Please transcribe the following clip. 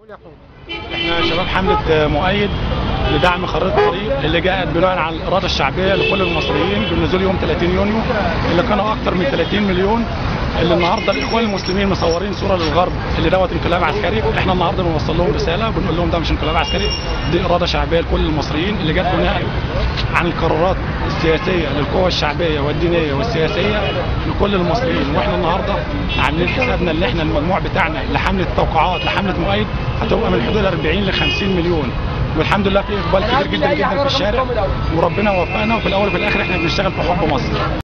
احنا شباب حملة مؤيد لدعم خريطة الطريق اللي جاءت بناء على الإرادة الشعبية لكل المصريين بالنزول يوم 30 يونيو اللي كانوا أكثر من 30 مليون اللي النهارده الإخوان المسلمين مصورين صورة للغرب اللي دوت انقلاب عسكري احنا النهارده بنوصل لهم رسالة بنقول لهم ده مش انقلاب عسكري دي إرادة شعبية لكل المصريين اللي جت بناء عن القرارات السياسية للقوى الشعبية والدينية والسياسية لكل المصريين واحنا النهارده عاملين حسابنا اللي احنا المجموع بتاعنا لحملة التوقعات لحملة مؤيد هتبقى من حدود 40 ل 50 مليون والحمد لله في اقبال كبير جدا جدا في الشارع وربنا وفقنا وفي الاول وفي الاخر احنا بنشتغل في حب مصر